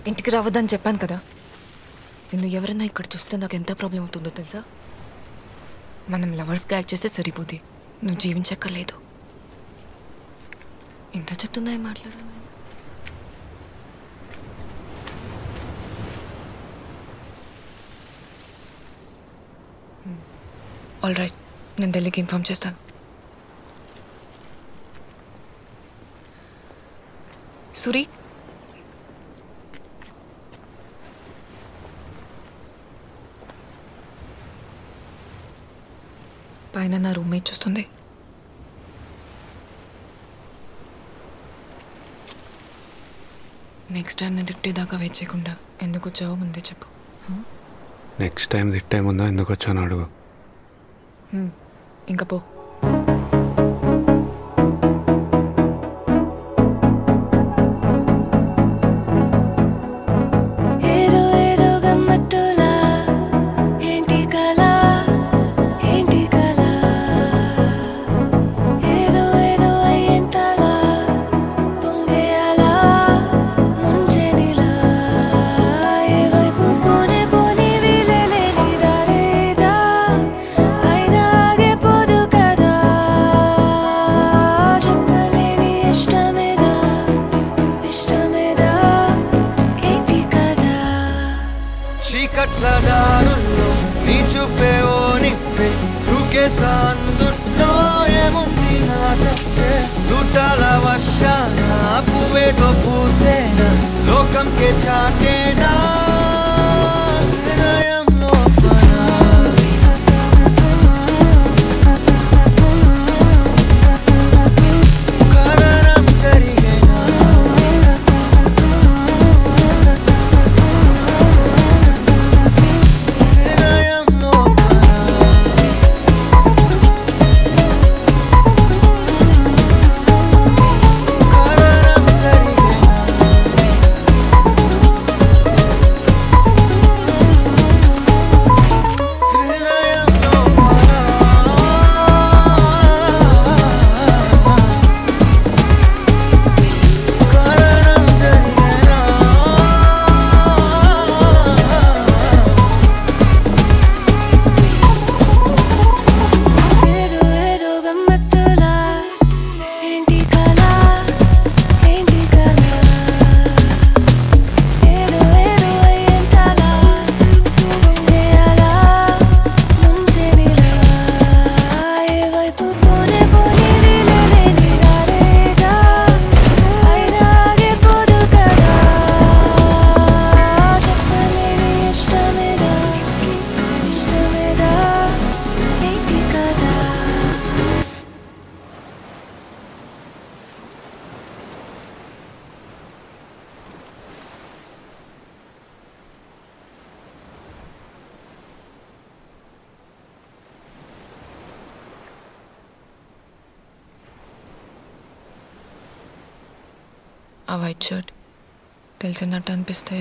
ఇంటికి రావద్దని చెప్పాను కదా నిన్ను ఎవరైనా ఇక్కడ చూస్తే నాకు ఎంత ప్రాబ్లం అవుతుందో తెలుసా మనం లవర్స్గా యాక్ట్ చేస్తే సరిపోద్ది నువ్వు జీవించక్కర్లేదు ఇంత చెప్తుందా ఏం మాట్లాడాను ఆల్ రైట్ నేను ఢిల్లీకి ఇన్ఫామ్ చేస్తాను సూరి పైన నా రూమ్మేట్ చూస్తుంది నెక్స్ట్ టైం నేను తిట్టేదాకా వెయిట్ చేయకుండా ఎందుకు వచ్చావో ముందే చెప్పు నెక్స్ట్ టైం తిట్టే ముందా ఎందుకు వచ్చాను అడుగు ఇంకా పో ఏదో ఏదో గమ్మత్తులా ఏంటి కల ఏంటి కల ఏదో ఏదో అయ్యేంతలా పొంగేయాలా ముంచెనిలా ఏ వైపు పోనే పోని వీలలేని దారేదా అయినా ఆగిపోదు కదా చెప్పలేని ఇష్టమేదా ఇష్టమేదా ఏంటి కదా చీకట్ల దారుల్లో నీ చూపే ఓ నిప్పే దూకేసా అందుట్లో ఏముంది నా తప్పే లూటాల వర్షాన పువ్వేదో పూసేనా లోకంకే చాటేనా హృదయంలో పనా కరణం జరిగేనా హృదయంలో పనా కరణం జరిగేనా హృదయంలో పనా కరణం జరిగేనా ఏదో ఏదో గమ్మత్తులా ఏంటి కల ఏంటి కల ఏదో ఏదో అయ్యేంతలా పొంగేయాలా ముంచెనిలా ఏ వైపు పోనే పోని వీలలేని దారేగా అయినా ఆగిపోదు కదా చెప్పలేని ఇష్టమేదా ఇష్టమేదా ఏంటి కదా ఆ వైట్ షర్ట్ తెలిసినట్టు అనిపిస్తే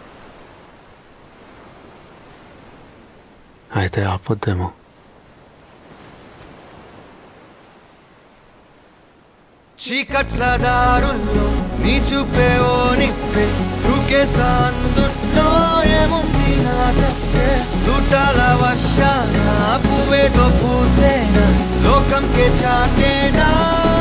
అయితే ఆపొద్దేమో చీకట్ల దారుల్లో నీ చూపే ఓ నిప్పే దూకేసా అందుట్లో ఏముంది నా తప్పే లూటాల వర్షాన పువ్వేదో పూసేనా లోకంకే చాటేనా